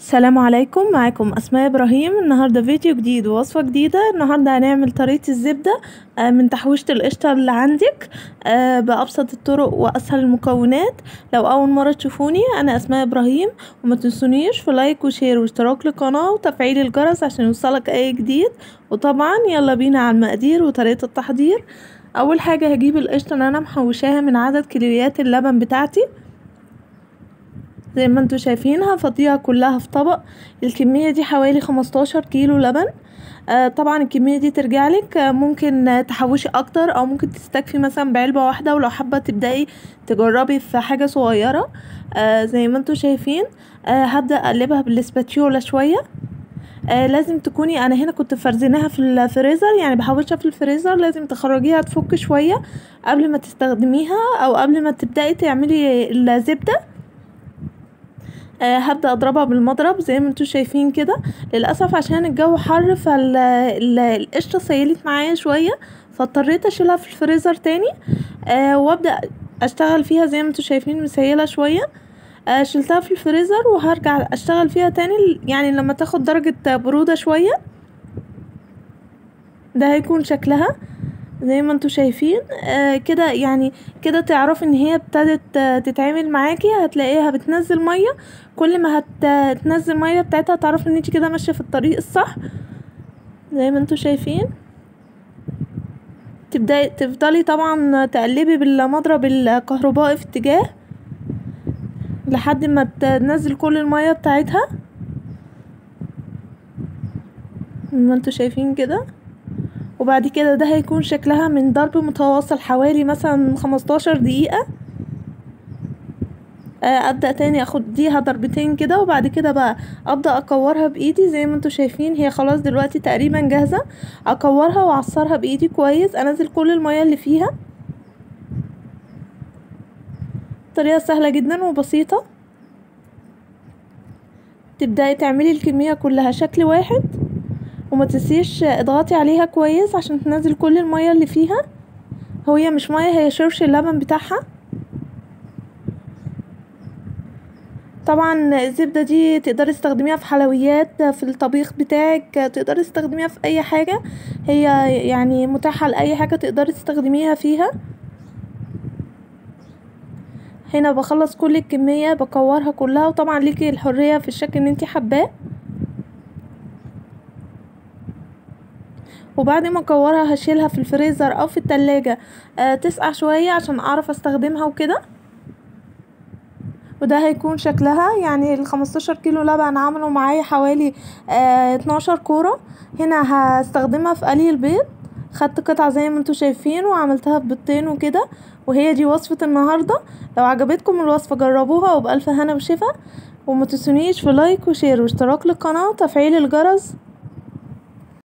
السلام عليكم معاكم اسماء ابراهيم النهارده فيديو جديد ووصفه جديده النهارده هنعمل طريقه الزبده آه، من تحويشه القشطه اللي عندك آه، بابسط الطرق واسهل المكونات لو اول مره تشوفوني انا اسماء ابراهيم وما تنسونيش في لايك وشير واشتراك للقناه وتفعيل الجرس عشان يوصلك اي جديد وطبعا يلا بينا على المقادير وطريقه التحضير اول حاجه هجيب القشطه اللي انا محوشاها من عدد كيلويات اللبن بتاعتي زي ما انتوا شايفين هفضيها كلها في طبق الكمية دي حوالي خمستاشر كيلو لبن آه طبعا الكمية دي ترجعلك آه ممكن آه تحوشي اكتر او ممكن تستكفي مثلا بعلبة واحدة ولو حابة تبدأي تجربي في حاجة صغيرة آه زي ما انتوا شايفين آه هبدأ اقلبها بالسباتيولا شوية آه لازم تكوني انا هنا كنت فرزناها في الفريزر يعني بحوشها في الفريزر لازم تخرجيها تفك شوية قبل ما تستخدميها او قبل ما تبدأي تعملي الزبدة آه هبدا اضربها بالمضرب زي ما انتوا شايفين كده للاسف عشان الجو حر فالقشطه سيلت معايا شويه فاضطريت اشيلها في الفريزر تاني آه وابدا اشتغل فيها زي ما انتوا شايفين مسيله شويه آه شلتها في الفريزر وهرجع اشتغل فيها تاني يعني لما تاخد درجه بروده شويه ده هيكون شكلها زي ما انتوا شايفين آه كده يعني كده تعرفي ان هي ابتدت آه تتعمل معاكي هتلاقيها بتنزل ميه كل ما هتنزل ميه بتاعتها تعرفي ان انت كده ماشيه في الطريق الصح زي ما انتوا شايفين تبداي تفضلي طبعا تقلبي بالمضرب الكهربائي في اتجاه لحد ما تنزل كل الميه بتاعتها زي ما انتوا شايفين كده وبعد كده ده هيكون شكلها من ضرب متواصل حوالي مثلا خمستاشر دقيقة ابدا تاني اخديها ضربتين كده وبعد كده بقى ابدا اكورها بايدي زي ما انتوا شايفين هي خلاص دلوقتي تقريبا جاهزه اكورها واعصرها بايدي كويس انزل كل الميه اللي فيها طريقه سهله جدا وبسيطه تبداي تعملي الكميه كلها شكل واحد وما تنسيش اضغطي عليها كويس عشان تنزل كل الميه اللي فيها هي مش ميه هي شرش اللبن بتاعها طبعا الزبده دي تقدري تستخدميها في حلويات في الطبيخ بتاعك تقدري تستخدميها في اي حاجه هي يعني متاحه لاي حاجه تقدري تستخدميها فيها هنا بخلص كل الكميه بكورها كلها وطبعا ليكي الحريه في الشكل اللي انتي حباه وبعد ما اكورها هشيلها في الفريزر او في التلاجة آه تسقع شوية عشان اعرف استخدمها وكده وده هيكون شكلها يعني الخمستاشر كيلو لبن عملوا معايا حوالي آه اتناشر كورة هنا هستخدمها في قلي البيض خدت قطعة زي ما انتوا شايفين وعملتها ببيضتين وكده وهي دي وصفة النهاردة لو عجبتكم الوصفة جربوها وبألف هنا وشفا وما تنسونيش في لايك وشير واشتراك للقناة وتفعيل الجرس